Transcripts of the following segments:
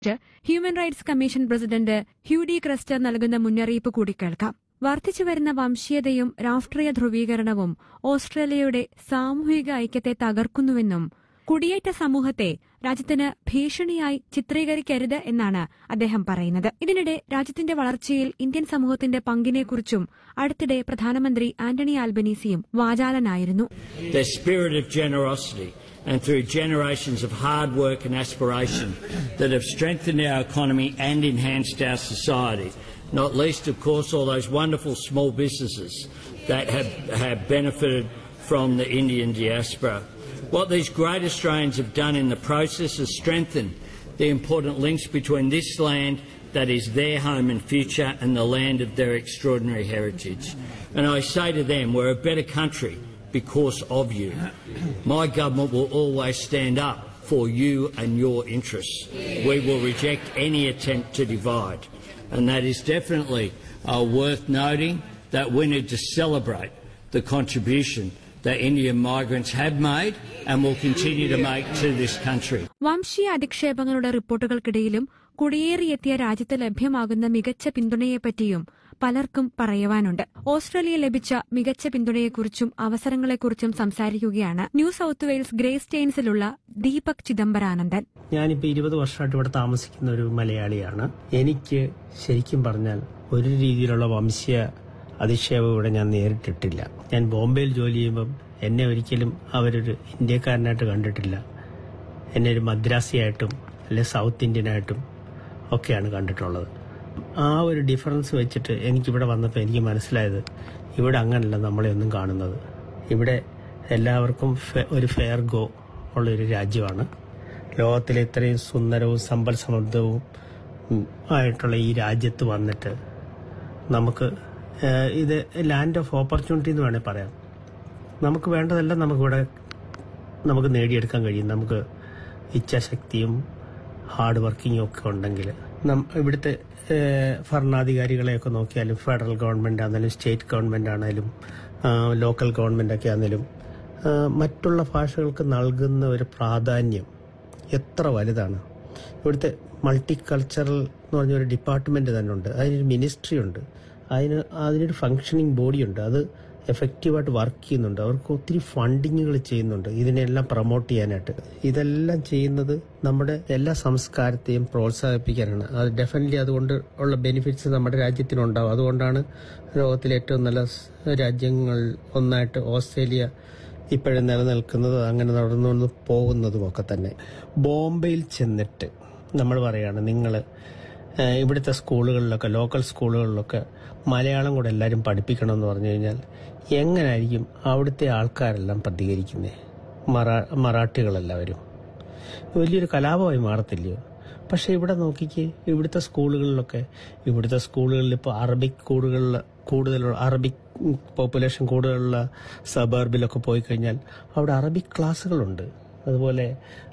Human rights commission president ഹ്യൂഡി ക്രസ്റ്റർ നൽകുന്ന മുന്നറിയിപ്പ് കൂടി കേൾക്കാം വർദ്ധിച്ചുവരുന്ന വംശീയതയും രാഷ്ട്രീയ ധ്രുവീകരണവും ഓസ്ട്രേലിയയുടെ സാമൂഹിക ഐക്യത്തെ തകർക്കുന്നുവെന്നും കുടിയേറ്റ സമൂഹത്തെ രാജ്യത്തിന് ഭീഷണിയായി ചിത്രീകരിക്കരുത് എന്നാണ് അദ്ദേഹം പറയുന്നത് ഇതിനിടെ രാജ്യത്തിന്റെ വളർച്ചയിൽ ഇന്ത്യൻ സമൂഹത്തിന്റെ പങ്കിനെക്കുറിച്ചും അടുത്തിടെ പ്രധാനമന്ത്രി Antony ആൽബനീസിയും വാചാലനായിരുന്നു their spirit of generosity and through generations of hard work and aspiration that have strengthened our economy and enhanced our society. Not least, of course, all those wonderful small businesses that have, have benefited from the Indian diaspora. What these great Australians have done in the process is strengthened the important links between this land that is their home and future and the land of their extraordinary heritage. And I say to them, we're a better country because of you. My government will always stand up for you and your interests. We will reject any attempt to divide. And that is definitely uh, worth noting that we need to celebrate the contribution that Indian migrants have made and will continue to make to this country. വംശീയ അധിക്ഷേപങ്ങളുടെ റിപ്പോർട്ടുകൾക്കിടയിലും കുടിയേറിയെത്തിയ രാജ്യത്ത് ലഭ്യമാകുന്ന മികച്ച പിന്തുണയെപ്പറ്റിയും പലർക്കും പറയുവാനുണ്ട് Australia ലഭിച്ച മികച്ച പിന്തുണയെക്കുറിച്ചും അവസരങ്ങളെക്കുറിച്ചും സംസാരിക്കുകയാണ് ന്യൂ സൌത്ത് വെയിൽസ് ഗ്രേ സ്റ്റെയിൻസിലുള്ള ദീപക് ചിദംബരാനന്ദൻ ഞാനിപ്പോൾ ഇരുപത് വർഷമായിട്ട് ഇവിടെ താമസിക്കുന്ന ഒരു മലയാളിയാണ് എനിക്ക് ശരിക്കും പറഞ്ഞാൽ ഒരു രീതിയിലുള്ള വംശീയ അധിക്ഷേപം ഇവിടെ ഞാൻ നേരിട്ടിട്ടില്ല ഞാൻ ബോംബെയിൽ ജോലി ചെയ്യുമ്പം എന്നെ ഒരിക്കലും അവരൊരു ഇന്ത്യക്കാരനായിട്ട് കണ്ടിട്ടില്ല എന്നെ ഒരു മദ്രാസിയായിട്ടും അല്ലെ സൗത്ത് ഇന്ത്യനായിട്ടും ഒക്കെയാണ് കണ്ടിട്ടുള്ളത് ആ ഒരു ഡിഫറൻസ് വെച്ചിട്ട് എനിക്കിവിടെ വന്നപ്പോൾ എനിക്ക് മനസ്സിലായത് ഇവിടെ അങ്ങനല്ല നമ്മളെ ഒന്നും കാണുന്നത് ഇവിടെ എല്ലാവർക്കും ഫെ- ഒരു ഫെയർ ഗോ ഉള്ളൊരു രാജ്യമാണ് ലോകത്തിലെ ഇത്രയും സുന്ദരവും സമ്പൽ സമൃദ്ധവും ഉം, ആയിട്ടുള്ള ഈ രാജ്യത്ത് വന്നിട്ട് നമുക്ക് ഏഹ്, ഇത് ലാൻഡ് ഓഫ് ഓപ്പർച്യൂണിറ്റി എന്ന് വേണേൽ പറയാം നമുക്ക് വേണ്ടതെല്ലാം നമുക്കിവിടെ നമുക്ക് നേടിയെടുക്കാൻ കഴിയും നമുക്ക് ഇച്ഛാശക്തിയും ഹാർഡ് വർക്കിങ്ങും ഒക്കെ ഉണ്ടെങ്കിൽ നം- ഇവിടുത്തെ ഏഹ്, ഭരണാധികാരികളെയൊക്കെ നോക്കിയാലും ഫെഡറൽ ഗവൺമെന്റ് ആണെങ്കിലും സ്റ്റേറ്റ് ഗവൺമെന്റ് ആണെങ്കിലും ലോക്കൽ ഗവൺമെന്റ് ഒക്കെ ആണെങ്കിലും ആ, മറ്റുള്ള ഭാഷകൾക്ക് നൽകുന്ന ഒരു പ്രാധാന്യം എത്ര വലുതാണ് ഇവിടുത്തെ മൾട്ടി കൾച്ചറൽ എന്ന് പറഞ്ഞ ഒരു ഡിപ്പാർട്ട്മെന്റ് തന്നെ ഉണ്ട് അതിനൊരു മിനിസ്ട്രി ഉണ്ട് അതിന് അതിനൊരു ഫങ്ഷനിങ് ബോഡിയുണ്ട് അത് എഫക്റ്റീവായിട്ട് വർക്ക് ചെയ്യുന്നുണ്ട് അവർക്ക് ഒത്തിരി ഫണ്ടിങ്ങുകൾ ചെയ്യുന്നുണ്ട് ഇതിനെല്ലാം പ്രൊമോട്ട് ചെയ്യാനായിട്ട് ഇതെല്ലാം ചെയ്യുന്നത് നമ്മുടെ എല്ലാ സംസ്കാരത്തെയും പ്രോത്സാഹിപ്പിക്കാനാണ് അത് ഡെഫിനറ്റ്ലി അതുകൊണ്ട് ഉള്ള ബെനിഫിറ്റ്സ് നമ്മുടെ രാജ്യത്തിനുണ്ടാവും അതുകൊണ്ടാണ് ലോകത്തിലെ ഏറ്റവും നല്ല സ് രാജ്യങ്ങൾ ഒന്നായിട്ട് ഓസ്ട്രേലിയ ഇപ്പോഴും നിലനിൽക്കുന്നത് അങ്ങനെ നടന്നു പോകുന്നതും ഒക്കെ തന്നെ ബോംബെയിൽ ചെന്നിട്ട് നമ്മൾ പറയാണ് നിങ്ങൾ ഇവിടുത്തെ സ്കൂളുകളിലൊക്കെ ലോക്കൽ സ്കൂളുകളിലൊക്കെ മലയാളം കൂടെ എല്ലാവരും പഠിപ്പിക്കണം എന്ന് പറഞ്ഞു കഴിഞ്ഞാൽ എങ്ങനായിരിക്കും അവിടുത്തെ ആൾക്കാരെല്ലാം പ്രതികരിക്കുന്നത് മറാ മറാഠികളെല്ലാവരും വലിയൊരു കലാപമായി മാറത്തില്ലയോ പക്ഷെ ഇവിടെ നോക്കിക്കേ ഇവിടുത്തെ സ്കൂളുകളിലൊക്കെ ഇവിടുത്തെ സ്കൂളുകളിൽ ഇപ്പോൾ അറബിക് കൂടുതലുള്ള കൂടുതലുള്ള അറബിക് പോപ്പുലേഷൻ കൂടുതലുള്ള സബർബിലൊക്കെ പോയി കഴിഞ്ഞാൽ അവിടെ അറബിക് ക്ലാസ്സുകളുണ്ട് അതുപോലെ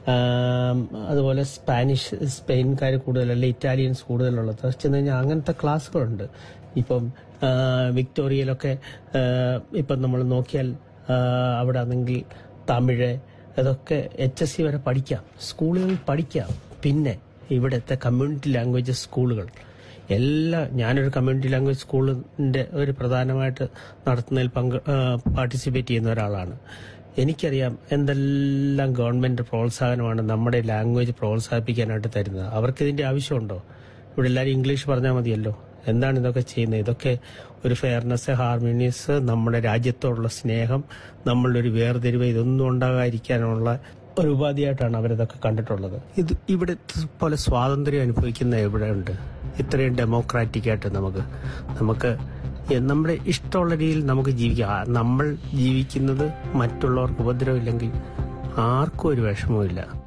ആം, അതുപോലെ സ്പാനിഷ് സ്പെയിൻകാർ കൂടുതലല്ല ഇറ്റാലിയൻസ് കൂടുതലുള്ളത് ചെന്ന് കഴിഞ്ഞാൽ അങ്ങനത്തെ ക്ലാസ്സുകളുണ്ട് ഇപ്പം ആ, വിക്ടോറിയയിലൊക്കെ ആ, ഇപ്പം നമ്മൾ നോക്കിയാൽ ആ, അവിടെ ആണെങ്കിൽ തമിഴ് അതൊക്കെ എച്ച് എസ് സി വരെ പഠിക്കാം സ്കൂളുകളിൽ പഠിക്കാം പിന്നെ ഇവിടുത്തെ കമ്മ്യൂണിറ്റി ലാംഗ്വേജസ് സ്കൂളുകൾ എല്ലാ ഞാനൊരു കമ്മ്യൂണിറ്റി ലാംഗ്വേജ് സ്കൂളിന്റെ ഒരു പ്രധാനമായിട്ട് നടത്തുന്നതിൽ പങ്ക് പാർട്ടിസിപ്പേറ്റ് ചെയ്യുന്ന ഒരാളാണ് എനിക്കറിയാം എന്തെല്ലാം ഗവൺമെന്റ് പ്രോത്സാഹനമാണ് നമ്മുടെ ലാംഗ്വേജ് പ്രോത്സാഹിപ്പിക്കാനായിട്ട് തരുന്നത് അവർക്ക് ഇതിന്റെ ആവശ്യമുണ്ടോ ഇവിടെ എല്ലാവരും ഇംഗ്ലീഷ് പറഞ്ഞാൽ മതിയല്ലോ എന്താണ് ഇതൊക്കെ ചെയ്യുന്നത് ഇതൊക്കെ ഒരു ഫെയർനെസ് ഹാർമോണിയസ് നമ്മുടെ രാജ്യത്തോടുള്ള സ്നേഹം നമ്മളുടെ ഒരു വേർതിരിവ് ഇതൊന്നും ഉണ്ടാകാതിരിക്കാനുള്ള ഒരു ഉപാധിയായിട്ടാണ് അവരിതൊക്കെ കണ്ടിട്ടുള്ളത് ഇത് ഇവിടെ പോലെ സ്വാതന്ത്ര്യം അനുഭവിക്കുന്ന എവിടെ ഉണ്ട് ഇത്രയും ഡെമോക്രാറ്റിക് ആയിട്ട് നമുക്ക് നമുക്ക് എ- നമ്മുടെ ഇഷ്ടമുള്ള രീതിയിൽ നമുക്ക് ജീവിക്കാം ആ, നമ്മൾ ജീവിക്കുന്നത് മറ്റുള്ളവർക്ക് ഉപദ്രവമില്ലെങ്കിൽ ആർക്കും ഒരു വിഷമവുമില്ല